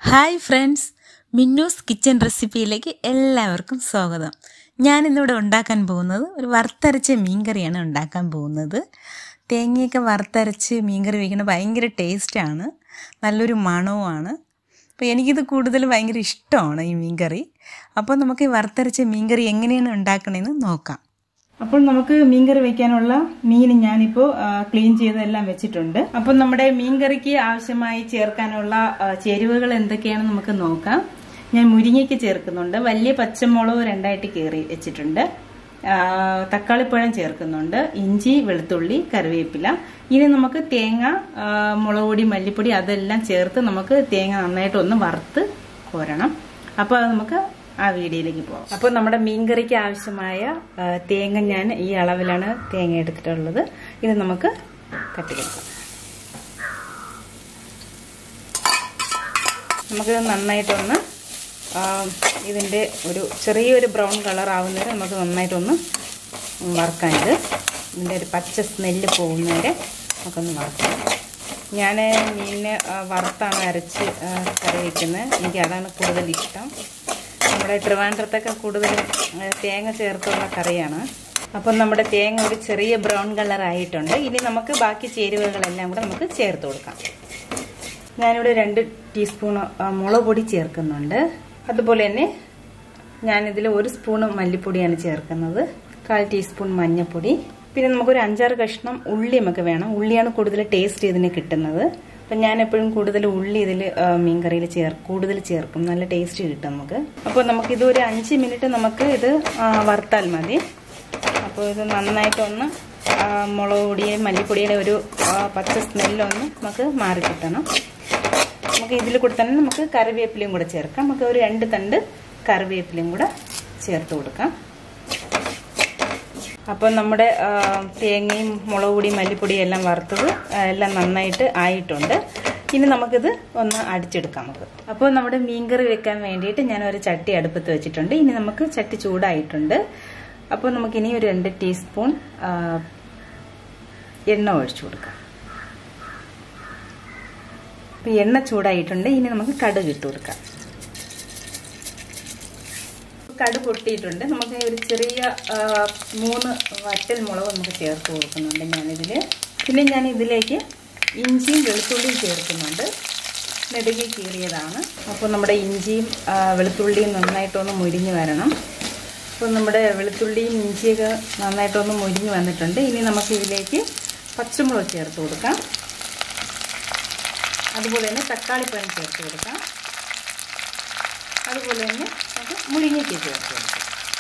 hi friends Minnu's kitchen റെസിപ്പിയിലേക്ക് എല്ലാവർക്കും സ്വാഗതം ഞാനിന്നിവിടെ ഉണ്ടാക്കാൻ പോകുന്നത് ഒരു വറുത്തരച്ച മീൻകറിയാണ് ഉണ്ടാക്കാൻ പോകുന്നത് തേങ്ങയൊക്കെ വറുത്തരച്ച് മീൻകറി വയ്ക്കുന്നത് ഭയങ്കര ടേസ്റ്റാണ് നല്ലൊരു മണവുമാണ് അപ്പോൾ എനിക്കിത് കൂടുതൽ ഭയങ്കര ഇഷ്ടമാണ് ഈ മീൻകറി അപ്പോൾ നമുക്ക് ഈ വറുത്തരച്ച മീൻകറി എങ്ങനെയാണ് ഉണ്ടാക്കണമെന്ന് നോക്കാം അപ്പോൾ നമുക്ക് മീൻകറി വെക്കാനുള്ള മീൻ ഞാനിപ്പോൾ ക്ലീൻ ചെയ്തെല്ലാം വെച്ചിട്ടുണ്ട് അപ്പോൾ നമ്മുടെ മീൻകറിക്ക് ആവശ്യമായി ചേർക്കാനുള്ള ആ, ചേരുവകൾ എന്തൊക്കെയാണെന്ന് നമുക്ക് നോക്കാം ഞാൻ മുരിങ്ങയ്ക്ക് ചേർക്കുന്നുണ്ട് വലിയ പച്ചമുളക് രണ്ടായിട്ട് കീറി വെച്ചിട്ടുണ്ട് ആ, തക്കാളിപ്പഴം ചേർക്കുന്നുണ്ട് ഇഞ്ചി വെളുത്തുള്ളി കറിവേപ്പില ഇനി നമുക്ക് തേങ്ങ ആ, മുളക് പൊടി മല്ലിപ്പൊടി അതെല്ലാം ചേർത്ത് നമുക്ക് തേങ്ങ നന്നായിട്ട് ഒന്ന് വറുത്ത് കോരണം അപ്പോൾ അത് നമുക്ക് ആ വീഡിയോയിലേക്ക് പോകാം അപ്പോൾ നമ്മുടെ മീൻകറിക്ക് ആവശ്യമായ ആ, തേങ്ങ ഞാൻ ഈ അളവിലാണ് തേങ്ങ എടുത്തിട്ടുള്ളത് ഇത് നമുക്ക് തട്ടിക്കൊടുക്കാം നമുക്ക് നന്നായിട്ടൊന്ന് ആ, ഇതിൻ്റെ ഒരു ചെറിയൊരു ബ്രൗൺ കളർ ആവുന്നവരെ നമുക്ക് നന്നായിട്ടൊന്ന് വറുക്കാനിത് ഇതിൻ്റെ ഒരു പച്ച സ്മെല്ല് പോകുന്നവരെ നമുക്കൊന്ന് വറുക്കാം ഞാൻ മീനിനെ ആ, വറുത്താണ് അരച്ച് ആ, കറി വയ്ക്കുന്നത് എനിക്ക് അതാണ് കൂടുതൽ ഇഷ്ടം നമ്മുടെ ട്രിവാൻഡ്രത്തൊക്കെ കൂടുതലും ആ, തേങ്ങ ചേർത്തുള്ള കറിയാണ് അപ്പം നമ്മുടെ തേങ്ങ ഒരു ചെറിയ ബ്രൗൺ കളർ ആയിട്ടുണ്ട് ഇനി നമുക്ക് ബാക്കി ചേരുവകളെല്ലാം കൂടെ നമുക്ക് ചേർത്ത് കൊടുക്കാം ഞാനിവിടെ രണ്ട് ടീസ്പൂൺ ആ, മുളക് പൊടി ചേർക്കുന്നുണ്ട് അതുപോലെ തന്നെ ഞാനിതിൽ ഒരു സ്പൂൺ മല്ലിപ്പൊടിയാണ് ചേർക്കുന്നത് കാൽ ടീസ്പൂൺ മഞ്ഞൾപ്പൊടി പിന്നെ നമുക്കൊരു അഞ്ചാറ് കഷ്ണം ഉള്ളി നമുക്ക് വേണം ഉള്ളിയാണ് കൂടുതൽ ടേസ്റ്റ് ഇതിന് കിട്ടുന്നത് അപ്പം ഞാൻ എപ്പോഴും കൂടുതൽ ഉള്ളി ഇതിൽ മീൻകറിയിൽ ചേർ കൂടുതൽ ചേർക്കും നല്ല ടേസ്റ്റ് കിട്ടും നമുക്ക് അപ്പോൾ നമുക്കിത് ഒരു അഞ്ച് മിനിറ്റ് നമുക്ക് ഇത് ആ, വറുത്താൽ മതി അപ്പോൾ ഇത് നന്നായിട്ടൊന്ന് ആ, മുളക് പൊടിയും മല്ലിപ്പൊടിയുടെ ഒരു ആ, പച്ച സ്മെല്ലൊന്ന് നമുക്ക് മാറി കിട്ടണം നമുക്ക് ഇതിൽ കൂടെ തന്നെ നമുക്ക് കറിവേപ്പിലയും കൂടെ ചേർക്കാം നമുക്ക് ഒരു രണ്ട് തണ്ട് കറിവേപ്പിലയും കൂടെ ചേർത്ത് കൊടുക്കാം അപ്പോൾ നമ്മുടെ ആ, തേങ്ങയും മുളക് പൊടിയും മല്ലിപ്പൊടിയും എല്ലാം വറുത്തത് ആ, എല്ലാം നന്നായിട്ട് ആയിട്ടുണ്ട് ഇനി നമുക്കിത് ഒന്ന് അടിച്ചെടുക്കാം നമുക്ക് അപ്പോൾ നമ്മുടെ മീൻകറി വെക്കാൻ വേണ്ടിയിട്ട് ഞാൻ ഒരു ചട്ടി അടുപ്പത്ത് വെച്ചിട്ടുണ്ട് ഇനി നമുക്ക് ചട്ടി ചൂടായിട്ടുണ്ട് അപ്പോൾ നമുക്കിനി ഒരു രണ്ട് ടീസ്പൂൺ ആ, എണ്ണ ഒഴിച്ചു കൊടുക്കാം അപ്പോൾ എണ്ണ ചൂടായിട്ടുണ്ട് ഇനി നമുക്ക് കടുക് ഇട്ട് കൊടുക്കാം കടുക് പൊട്ടിയിട്ടുണ്ട് നമുക്ക് ഒരു ചെറിയ ആ, മൂന്ന് വറ്റൽ മുളക് നമുക്ക് ചേർത്ത് കൊടുക്കുന്നുണ്ട് ഞാനിതിൽ പിന്നെ ഞാൻ ഇതിലേക്ക് ഇഞ്ചിയും വെളുത്തുള്ളിയും ചേർക്കുന്നുണ്ട് നെടുകി കീറിയതാണ് അപ്പോൾ നമ്മുടെ ഇഞ്ചിയും ആ, വെളുത്തുള്ളിയും നന്നായിട്ടൊന്ന് മുരിഞ്ഞ് വരണം അപ്പോൾ നമ്മുടെ വെളുത്തുള്ളിയും ഇഞ്ചിയൊക്കെ നന്നായിട്ടൊന്ന് മുരിഞ്ഞ് വന്നിട്ടുണ്ട് ഇനി നമുക്ക് ഇതിലേക്ക് പച്ചമുളക് ചേർത്ത് കൊടുക്കാം അതുപോലെ തന്നെ തക്കാളിപ്പഴം ചേർത്ത് കൊടുക്കാം അതുപോലെ തന്നെ നമുക്ക് മുരിങ്ങയ്ക്ക് ചേർത്ത് കൊടുക്കാം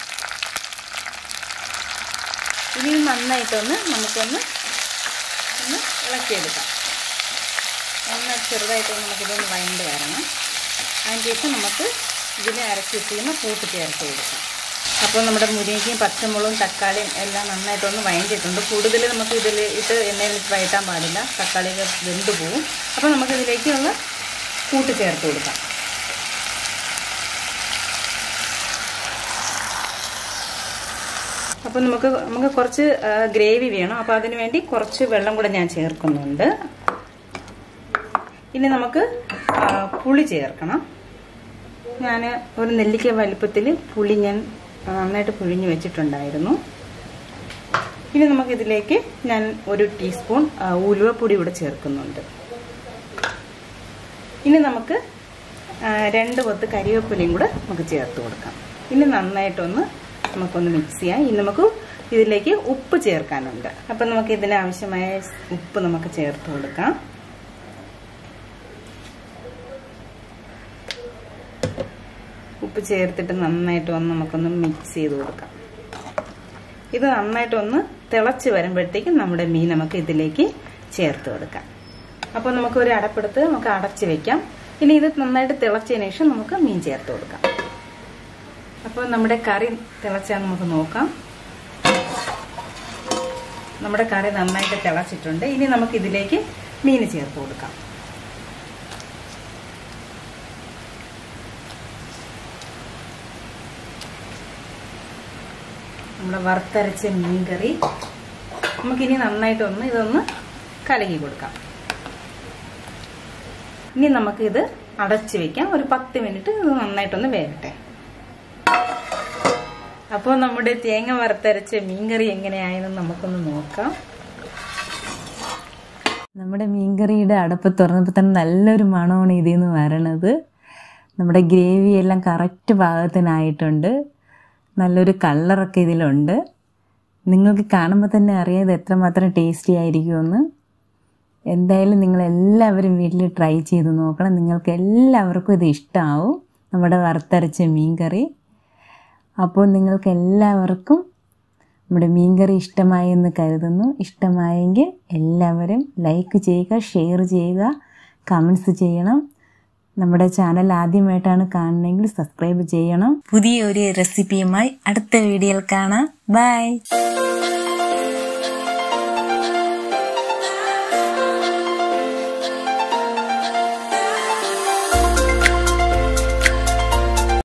ഇനി നന്നായിട്ടൊന്ന് നമുക്കൊന്ന് ഒന്ന് ഇളക്കിയെടുക്കാം ഒന്ന് ചെറുതായിട്ടൊന്ന് നമുക്കിതൊന്ന് വഴണ്ട് വരണം അതിന് ശേഷം നമുക്ക് ഇതിൽ അരച്ച് വെച്ചിരുന്ന കൂട്ട് ചേർത്ത് കൊടുക്കാം അപ്പോൾ നമ്മുടെ മുരിങ്ങയ്ക്കും പച്ചമുളകും തക്കാളിയും എല്ലാം നന്നായിട്ടൊന്ന് വഴണ്ടിയിട്ടുണ്ട് കൂടുതൽ നമുക്ക് ഇതിൽ ഇട്ട് എണ്ണയിൽ വഴറ്റാൻ പാടില്ല തക്കാളിയൊക്കെ വെന്ത് പോവും അപ്പോൾ നമുക്കിതിലേക്കുള്ള കൂട്ട് ചേർത്ത് കൊടുക്കാം അപ്പോൾ നമുക്ക് നമുക്ക് കുറച്ച് ഗ്രേവി വേണം അപ്പോൾ അതിന് വേണ്ടി കുറച്ച് വെള്ളം കൂടെ ഞാൻ ചേർക്കുന്നുണ്ട് ഇനി നമുക്ക് ആ, പുളി ചേർക്കണം ഞാൻ ഒരു നെല്ലിക്ക വലിപ്പത്തിൽ പുളി ഞാൻ നന്നായിട്ട് പുഴിഞ്ഞ് വെച്ചിട്ടുണ്ടായിരുന്നു ഇനി നമുക്കിതിലേക്ക് ഞാൻ ഒരു ടീസ്പൂൺ ആ, ഉലുവപ്പൊടി കൂടെ ചേർക്കുന്നുണ്ട് ഇനി നമുക്ക് ആ, രണ്ട് കൊത്ത് കരിവേപ്പിലയും കൂടെ നമുക്ക് ചേർത്ത് കൊടുക്കാം ഇനി നന്നായിട്ടൊന്ന് നമുക്കൊന്ന് മിക്സ് ചെയ്യാം ഇനി നമുക്ക് ഇതിലേക്ക് ഉപ്പ് ചേർക്കാനുണ്ട് അപ്പം നമുക്ക് ഇതിന് ആവശ്യമായ ഉപ്പ് നമുക്ക് ചേർത്ത് കൊടുക്കാം ഉപ്പ് ചേർത്തിട്ട് നന്നായിട്ട് ഒന്ന് നമുക്കൊന്ന് മിക്സ് ചെയ്ത് കൊടുക്കാം ഇത് നന്നായിട്ടൊന്ന് തിളച്ച് വരുമ്പോഴത്തേക്കും നമ്മുടെ മീൻ നമുക്ക് ഇതിലേക്ക് ചേർത്ത് കൊടുക്കാം അപ്പോൾ നമുക്ക് ഒരു അടപ്പെടുത്ത് നമുക്ക് അടച്ച് വെക്കാം ഇനി ഇത് നന്നായിട്ട് തിളച്ചതിന് ശേഷം നമുക്ക് മീൻ ചേർത്ത് കൊടുക്കാം അപ്പോൾ നമ്മുടെ കറി തിളച്ചാൽ നമുക്ക് നോക്കാം നമ്മുടെ കറി നന്നായിട്ട് തിളച്ചിട്ടുണ്ട് ഇനി നമുക്ക് ഇതിലേക്ക് മീൻ ചേർത്ത് കൊടുക്കാം നമ്മുടെ വറുത്തരച്ച മീൻകറി നമുക്കിനി നന്നായിട്ടൊന്ന് ഇതൊന്ന് കലക്കി കൊടുക്കാം ഇനി നമുക്കിത് അടച്ചു വെക്കാം ഒരു പത്ത് മിനിറ്റ് ഇത് നന്നായിട്ടൊന്ന് വേകട്ടെ അപ്പോൾ നമ്മുടെ തേങ്ങ വറുത്തരച്ച മീൻകറി എങ്ങനെയായെന്ന് നമുക്കൊന്ന് നോക്കാം നമ്മുടെ മീൻകറിയുടെ അടപ്പ് തുറന്നപ്പോൾ തന്നെ നല്ലൊരു മണമാണ് ഇതിൽ നിന്ന് വരണത് നമ്മുടെ ഗ്രേവി എല്ലാം കറക്റ്റ് പാകത്തിനായിട്ടുണ്ട് നല്ലൊരു കളറൊക്കെ ഇതിലുണ്ട് നിങ്ങൾക്ക് കാണുമ്പോൾ തന്നെ അറിയാം ഇത് എത്രമാത്രം ടേസ്റ്റി ആയിരിക്കുമെന്ന് എന്തായാലും നിങ്ങൾ എല്ലാവരും വീട്ടിൽ ട്രൈ ചെയ്ത് നോക്കണം നിങ്ങൾക്ക് എല്ലാവർക്കും ഇത് ഇഷ്ടമാവും നമ്മുടെ വറുത്തരച്ച മീൻകറി അപ്പോൾ നിങ്ങൾക്ക് എല്ലാവർക്കും നമ്മുടെ മീൻകറി ഇഷ്ടമായി എന്ന് കരുതുന്നു ഇഷ്ടമായെങ്കിൽ എല്ലാവരും ലൈക്ക് ചെയ്യുക ഷെയർ ചെയ്യുക കമൻസ് ചെയ്യണം നമ്മുടെ ചാനൽ ആദ്യമായിട്ടാണ് കാണണമെങ്കിൽ സബ്സ്ക്രൈബ് ചെയ്യണം പുതിയ ഒരു റെസിപ്പിയുമായി അടുത്ത വീഡിയോയിൽ കാണാം ബൈ